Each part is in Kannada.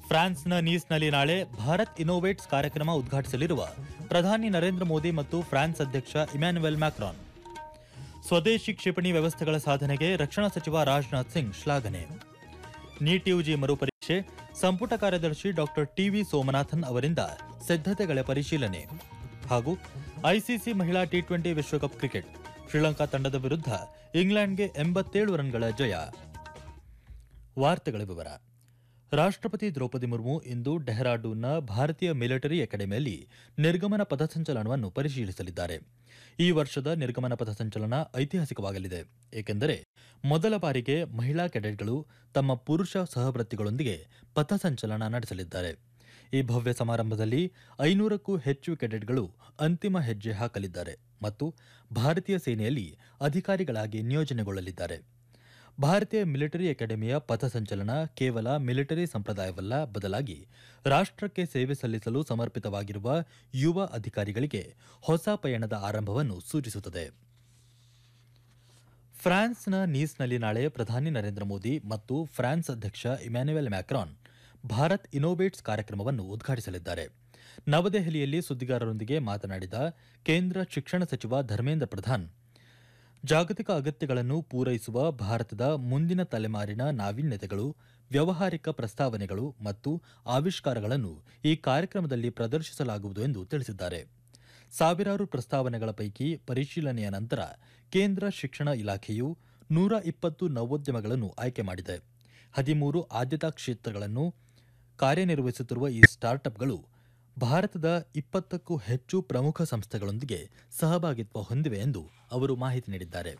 ಫ್ರಾನ್ಸ್ನ ನೀಸ್ನಲ್ಲಿ ನಾಳೆ ಭಾರತ್ ಇನೋವೇಟ್ಸ್ ಕಾರ್ಯಕ್ರಮ ಉದ್ಘಾಟಿಸಲಿರುವ ಪ್ರಧಾನಿ ನರೇಂದ್ರ ಮೋದಿ ಮತ್ತು ಫ್ರಾನ್ಸ್ ಅಧ್ಯಕ್ಷ ಇಮ್ಯಾನ್ಯುಯಲ್ ಮ್ಯಾಕ್ರಾನ್ ಸ್ವದೇಶಿ ಕ್ಷಿಪಣಿ ವ್ಯವಸ್ಥೆಗಳ ಸಾಧನೆಗೆ ರಕ್ಷಣಾ ಸಚಿವ ರಾಜನಾಥ್ ಸಿಂಗ್ ಶ್ಲಾಘನೆ ನೀಟ್ ಯುಜಿ ಮರುಪರೀಕ್ಷೆ ಸಂಪುಟ ಕಾರ್ಯದರ್ಶಿ ಡಾಕ್ಟರ್ ಟಿವಿ ಸೋಮನಾಥನ್ ಅವರಿಂದ ಸಿದ್ಧತೆಗಳ ಪರಿಶೀಲನೆ ಹಾಗೂ ಐಸಿಸಿ ಮಹಿಳಾ ಟಿ ಟ್ವೆಂಟಿ ವಿಶ್ವಕಪ್ ಕ್ರಿಕೆಟ್ ಶ್ರೀಲಂಕಾ ತಂಡದ ವಿರುದ್ಧ ಇಂಗ್ಲೆಂಡ್ಗೆ ಎಂಬತ್ತೇಳು ರನ್ಗಳ ಜಯ ವಾರ್ತೆಗಳ ವಿವರ ರಾಷ್ಟ್ರಪತಿ ದ್ರೌಪದಿ ಮುರ್ಮು ಇಂದು ಡೆಹ್ರಾಡೂನ್ನ ಭಾರತೀಯ ಮಿಲಿಟರಿ ಅಕಾಡೆಮಿಯಲ್ಲಿ ನಿರ್ಗಮನ ಪಥಸಂಚಲನವನ್ನು ಪರಿಶೀಲಿಸಲಿದ್ದಾರೆ ಈ ವರ್ಷದ ನಿರ್ಗಮನ ಪಥಸಂಚಲನ ಐತಿಹಾಸಿಕವಾಗಲಿದೆ ಏಕೆಂದರೆ ಮೊದಲ ಬಾರಿಗೆ ಮಹಿಳಾ ಕೆಡೆಟ್ಗಳು ತಮ್ಮ ಪುರುಷ ಸಹವರ್ತಿಗಳೊಂದಿಗೆ ಪಥಸಂಚಲನ ನಡೆಸಲಿದ್ದಾರೆ ಈ ಭವ್ಯ ಸಮಾರಂಭದಲ್ಲಿ ಐನೂರಕ್ಕೂ ಹೆಚ್ಚು ಕೆಡೆಟ್ಗಳು ಅಂತಿಮ ಹೆಜ್ಜೆ ಹಾಕಲಿದ್ದಾರೆ ಮತ್ತು ಭಾರತೀಯ ಸೇನೆಯಲ್ಲಿ ಅಧಿಕಾರಿಗಳಾಗಿ ನಿಯೋಜನೆಗೊಳ್ಳಲಿದ್ದಾರೆ ಭಾರತೀಯ ಮಿಲಿಟರಿ ಅಕಾಡೆಮಿಯ ಪಥಸಂಚಲನ ಕೇವಲ ಮಿಲಿಟರಿ ಸಂಪ್ರದಾಯವಲ್ಲ ಬದಲಾಗಿ ರಾಷ್ಟ್ರಕ್ಕೆ ಸೇವೆ ಸಲ್ಲಿಸಲು ಸಮರ್ಪಿತವಾಗಿರುವ ಯುವ ಅಧಿಕಾರಿಗಳಿಗೆ ಹೊಸ ಪಯಣದ ಆರಂಭವನ್ನು ಸೂಚಿಸುತ್ತದೆ ಫ್ರಾನ್ಸ್ನ ನೀಸ್ನಲ್ಲಿ ನಾಳೆ ಪ್ರಧಾನಿ ನರೇಂದ್ರ ಮೋದಿ ಮತ್ತು ಫ್ರಾನ್ಸ್ ಅಧ್ಯಕ್ಷ ಇಮ್ಯಾನ್ಯುಯಲ್ ಮ್ಯಾಕ್ರಾನ್ ಭಾರತ್ ಇನೋವೇಟ್ಸ್ ಕಾರ್ಯಕ್ರಮವನ್ನು ಉದ್ಘಾಟಿಸಲಿದ್ದಾರೆ ನವದೆಹಲಿಯಲ್ಲಿ ಸುದ್ದಿಗಾರರೊಂದಿಗೆ ಮಾತನಾಡಿದ ಕೇಂದ್ರ ಶಿಕ್ಷಣ ಸಚಿವ ಧರ್ಮೇಂದ್ರ ಪ್ರಧಾನ್ ಜಾಗತಿಕ ಅಗತ್ಯಗಳನ್ನು ಪೂರೈಸುವ ಭಾರತದ ಮುಂದಿನ ತಲೆಮಾರಿನ ನಾವೀನ್ಯತೆಗಳು ವ್ಯವಹಾರಿಕ ಪ್ರಸ್ತಾವನೆಗಳು ಮತ್ತು ಆವಿಷ್ಕಾರಗಳನ್ನು ಈ ಕಾರ್ಯಕ್ರಮದಲ್ಲಿ ಪ್ರದರ್ಶಿಸಲಾಗುವುದು ಎಂದು ತಿಳಿಸಿದ್ದಾರೆ ಸಾವಿರಾರು ಪ್ರಸ್ತಾವನೆಗಳ ಪೈಕಿ ಪರಿಶೀಲನೆಯ ನಂತರ ಕೇಂದ್ರ ಶಿಕ್ಷಣ ಇಲಾಖೆಯು ನೂರ ಇಪ್ಪತ್ತು ನವೋದ್ಯಮಗಳನ್ನು ಆಯ್ಕೆ ಮಾಡಿದೆ ಹದಿಮೂರು ಆದ್ಯತಾ ಕ್ಷೇತ್ರಗಳನ್ನು ಕಾರ್ಯನಿರ್ವಹಿಸುತ್ತಿರುವ ಈ ಸ್ಟಾರ್ಟ್ಅಪ್ಗಳು ಭಾರತದ ಇಪ್ಪತ್ತಕ್ಕೂ ಹೆಚ್ಚು ಪ್ರಮುಖ ಸಂಸ್ಥೆಗಳೊಂದಿಗೆ ಸಹಭಾಗಿತ್ವ ಹೊಂದಿವೆ ಎಂದು ಅವರು ಮಾಹಿತಿ ನೀಡಿದ್ದಾರೆ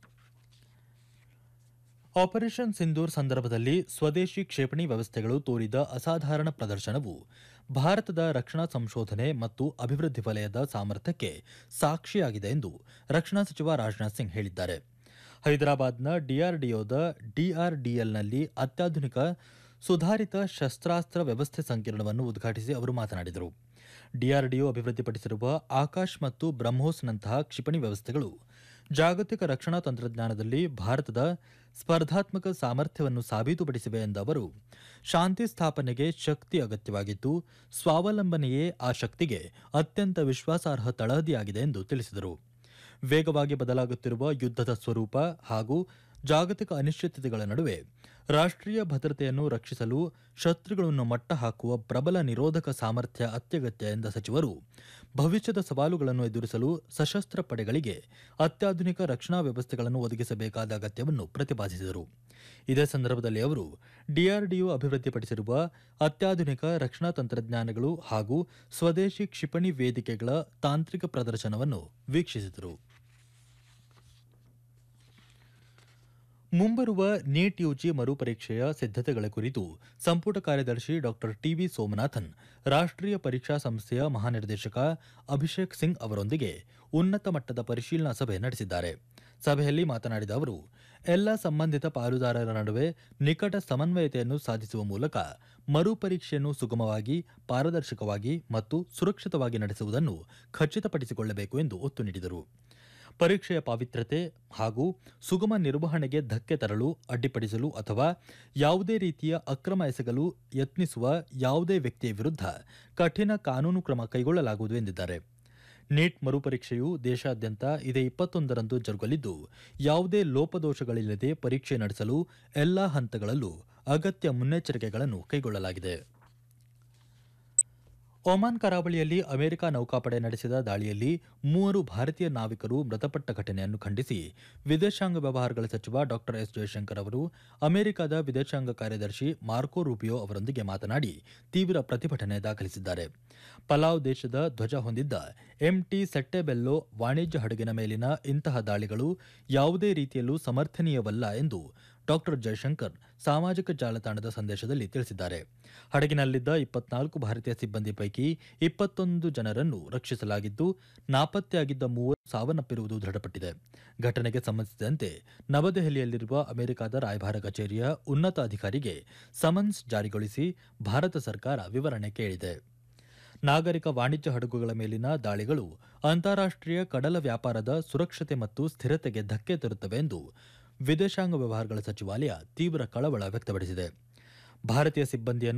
ಆಪರೇಷನ್ ಸಿಂಧೂರ್ ಸಂದರ್ಭದಲ್ಲಿ ಸ್ವದೇಶಿ ಕ್ಷೇಪಣಿ ವ್ಯವಸ್ಥೆಗಳು ತೋರಿದ ಅಸಾಧಾರಣ ಪ್ರದರ್ಶನವು ಭಾರತದ ರಕ್ಷಣಾ ಸಂಶೋಧನೆ ಮತ್ತು ಅಭಿವೃದ್ಧಿ ವಲಯದ ಸಾಮರ್ಥ್ಯಕ್ಕೆ ಸಾಕ್ಷಿಯಾಗಿದೆ ಎಂದು ರಕ್ಷಣಾ ಸಚಿವ ರಾಜನಾಥ್ ಸಿಂಗ್ ಹೇಳಿದ್ದಾರೆ ಹೈದರಾಬಾದ್ನ ಡಿಆರ್ಡಿಒದ ಡಿಆರ್ಡಿಎಲ್ನಲ್ಲಿ ಅತ್ಯಾಧುನಿಕ ಸುಧಾರಿತ ಶಸ್ತ್ರಾಸ್ತ್ರ ವ್ಯವಸ್ಥೆ ಸಂಕೀರ್ಣವನ್ನು ಉದ್ಘಾಟಿಸಿ ಅವರು ಮಾತನಾಡಿದರು ಡಿಆರ್ಡಿಒ ಅಭಿವೃದ್ಧಿಪಡಿಸಿರುವ ಆಕಾಶ್ ಮತ್ತು ಬ್ರಹ್ಮೋಸ್ನಂತಹ ಕ್ಷಿಪಣಿ ವ್ಯವಸ್ಥೆಗಳು ಜಾಗತಿಕ ರಕ್ಷಣಾ ತಂತ್ರಜ್ಞಾನದಲ್ಲಿ ಭಾರತದ ಸ್ಪರ್ಧಾತ್ಮಕ ಸಾಮರ್ಥ್ಯವನ್ನು ಸಾಬೀತುಪಡಿಸಿವೆ ಎಂದ ಅವರು ಶಾಂತಿ ಸ್ಥಾಪನೆಗೆ ಶಕ್ತಿ ಅಗತ್ಯವಾಗಿದ್ದು ಸ್ವಾವಲಂಬನೆಯೇ ಆ ಶಕ್ತಿಗೆ ಅತ್ಯಂತ ವಿಶ್ವಾಸಾರ್ಹ ತಳಹದಿಯಾಗಿದೆ ಎಂದು ತಿಳಿಸಿದರು ವೇಗವಾಗಿ ಬದಲಾಗುತ್ತಿರುವ ಯುದ್ಧದ ಸ್ವರೂಪ ಹಾಗೂ ಜಾಗತಿಕ ಅನಿಶ್ಚಿತತೆಗಳ ನಡುವೆ ರಾಷ್ಟ್ರೀಯ ಭದ್ರತೆಯನ್ನು ರಕ್ಷಿಸಲು ಶತ್ರುಗಳನ್ನು ಮಟ್ಟ ಹಾಕುವ ಪ್ರಬಲ ನಿರೋಧಕ ಸಾಮರ್ಥ್ಯ ಅತ್ಯಗತ್ಯ ಎಂದ ಸಚಿವರು ಭವಿಷ್ಯದ ಸವಾಲುಗಳನ್ನು ಎದುರಿಸಲು ಸಶಸ್ತ್ರ ಪಡೆಗಳಿಗೆ ಅತ್ಯಾಧುನಿಕ ರಕ್ಷಣಾ ವ್ಯವಸ್ಥೆಗಳನ್ನು ಒದಗಿಸಬೇಕಾದ ಅಗತ್ಯವನ್ನು ಪ್ರತಿಪಾದಿಸಿದರು ಇದೇ ಸಂದರ್ಭದಲ್ಲಿ ಅವರು ಡಿಆರ್ಡಿಒ ಅಭಿವೃದ್ಧಿಪಡಿಸಿರುವ ಅತ್ಯಾಧುನಿಕ ರಕ್ಷಣಾ ತಂತ್ರಜ್ಞಾನಗಳು ಹಾಗೂ ಸ್ವದೇಶಿ ಕ್ಷಿಪಣಿ ವೇದಿಕೆಗಳ ತಾಂತ್ರಿಕ ಪ್ರದರ್ಶನವನ್ನು ವೀಕ್ಷಿಸಿದರು ಮುಂಬರುವ ನೀಟ್ ಯುಜಿ ಮರುಪರೀಕ್ಷೆಯ ಸಿದ್ಧತೆಗಳ ಕುರಿತು ಸಂಪುಟ ಕಾರ್ಯದರ್ಶಿ ಡಾಕ್ಟರ್ ಟಿವಿ ಸೋಮನಾಥನ್ ರಾಷ್ಟ್ರೀಯ ಪರೀಕ್ಷಾ ಸಂಸ್ಥೆಯ ಮಹಾನಿರ್ದೇಶಕ ಅಭಿಷೇಕ್ ಸಿಂಗ್ ಅವರೊಂದಿಗೆ ಉನ್ನತ ಮಟ್ಟದ ಪರಿಶೀಲನಾ ಸಭೆ ನಡೆಸಿದ್ದಾರೆ ಸಭೆಯಲ್ಲಿ ಮಾತನಾಡಿದ ಅವರು ಎಲ್ಲ ಸಂಬಂಧಿತ ಪಾಲುದಾರರ ನಡುವೆ ನಿಕಟ ಸಮನ್ವಯತೆಯನ್ನು ಸಾಧಿಸುವ ಮೂಲಕ ಮರುಪರೀಕ್ಷೆಯನ್ನು ಸುಗಮವಾಗಿ ಪಾರದರ್ಶಕವಾಗಿ ಮತ್ತು ಸುರಕ್ಷಿತವಾಗಿ ನಡೆಸುವುದನ್ನು ಖಚಿತಪಡಿಸಿಕೊಳ್ಳಬೇಕು ಎಂದು ಒತ್ತು ನೀಡಿದರು ಪರೀಕ್ಷೆಯ ಪಾವಿತ್ರ್ಯತೆ ಹಾಗೂ ಸುಗಮ ನಿರ್ವಹಣೆಗೆ ಧಕ್ಕೆ ತರಲು ಅಡ್ಡಿಪಡಿಸಲು ಅಥವಾ ಯಾವುದೇ ರೀತಿಯ ಅಕ್ರಮ ಎಸಗಲು ಯತ್ನಿಸುವ ಯಾವುದೇ ವ್ಯಕ್ತಿಯ ವಿರುದ್ಧ ಕಠಿಣ ಕಾನೂನು ಕ್ರಮ ಕೈಗೊಳ್ಳಲಾಗುವುದು ಎಂದಿದ್ದಾರೆ ನೀಟ್ ಮರುಪರೀಕ್ಷೆಯು ದೇಶಾದ್ಯಂತ ಇದೇ ಇಪ್ಪತ್ತೊಂದರಂದು ಜರುಗಲಿದ್ದು ಯಾವುದೇ ಲೋಪದೋಷಗಳಿಲ್ಲದೆ ಪರೀಕ್ಷೆ ನಡೆಸಲು ಎಲ್ಲಾ ಹಂತಗಳಲ್ಲೂ ಅಗತ್ಯ ಮುನ್ನೆಚ್ಚರಿಕೆಗಳನ್ನು ಕೈಗೊಳ್ಳಲಾಗಿದೆ ಒಮಾನ್ ಕರಾವಳಿಯಲ್ಲಿ ಅಮೆರಿಕ ನೌಕಾಪಡೆ ನಡೆಸಿದ ದಾಳಿಯಲ್ಲಿ ಮೂವರು ಭಾರತೀಯ ನಾವಿಕರು ಮೃತಪಟ್ಟ ಘಟನೆಯನ್ನು ಖಂಡಿಸಿ ವಿದೇಶಾಂಗ ವ್ಯವಹಾರಗಳ ಸಚಿವ ಡಾ ಎಸ್ ಜಯಶಂಕರ್ ಅವರು ಅಮೆರಿಕದ ವಿದೇಶಾಂಗ ಕಾರ್ಯದರ್ಶಿ ಮಾರ್ಕೋ ರೂಪಿಯೋ ಅವರೊಂದಿಗೆ ಮಾತನಾಡಿ ತೀವ್ರ ಪ್ರತಿಭಟನೆ ದಾಖಲಿಸಿದ್ದಾರೆ ಪಲಾವ್ ದೇಶದ ಧ್ವಜ ಹೊಂದಿದ್ದ ಎಂಟಿ ಸೆಟ್ಟೆಬೆಲ್ಲೋ ವಾಣಿಜ್ಯ ಹಡಗಿನ ಮೇಲಿನ ಇಂತಹ ದಾಳಿಗಳು ಯಾವುದೇ ರೀತಿಯಲ್ಲೂ ಸಮರ್ಥನೀಯವಲ್ಲ ಎಂದು ಡಾ ಜಯಶಂಕರ್ ಸಾಮಾಜಿಕ ಜಾಲತಾಣದ ಸಂದೇಶದಲ್ಲಿ ತಿಳಿಸಿದ್ದಾರೆ ಹಡಗಿನಲ್ಲಿದ್ದ ಇಪ್ಪತ್ನಾಲ್ಕು ಭಾರತೀಯ ಸಿಬ್ಬಂದಿ ಪೈಕಿ ಇಪ್ಪತ್ತೊಂದು ಜನರನ್ನು ರಕ್ಷಿಸಲಾಗಿದ್ದು ನಾಪತ್ತೆಯಾಗಿದ್ದ ಮೂವರು ಸಾವನ್ನಪ್ಪಿರುವುದು ದೃಢಪಟ್ಟಿದೆ ಘಟನೆಗೆ ಸಂಬಂಧಿಸಿದಂತೆ ನವದೆಹಲಿಯಲ್ಲಿರುವ ಅಮೆರಿಕದ ರಾಯಭಾರ ಕಚೇರಿಯ ಉನ್ನತ ಅಧಿಕಾರಿಗೆ ಸಮನ್ಸ್ ಜಾರಿಗೊಳಿಸಿ ಭಾರತ ಸರ್ಕಾರ ವಿವರಣೆ ಕೇಳಿದೆ ನಾಗರಿಕ ವಾಣಿಜ್ಯ ಹಡಗುಗಳ ಮೇಲಿನ ದಾಳಿಗಳು ಅಂತಾರಾಷ್ಟ್ರೀಯ ಕಡಲ ವ್ಯಾಪಾರದ ಸುರಕ್ಷತೆ ಮತ್ತು ಸ್ಥಿರತೆಗೆ ಧಕ್ಕೆ ತರುತ್ತವೆ ಎಂದು ವಿದೇಶಾಂಗ ವ್ಯವಹಾರಗಳ ಸಚಿವಾಲಯ ತೀವ್ರ ಕಳವಳ ವ್ಯಕ್ತಪಡಿಸಿದೆ ಭಾರತೀಯ ಸಿಬ್ಬಂದಿಯನ್ನು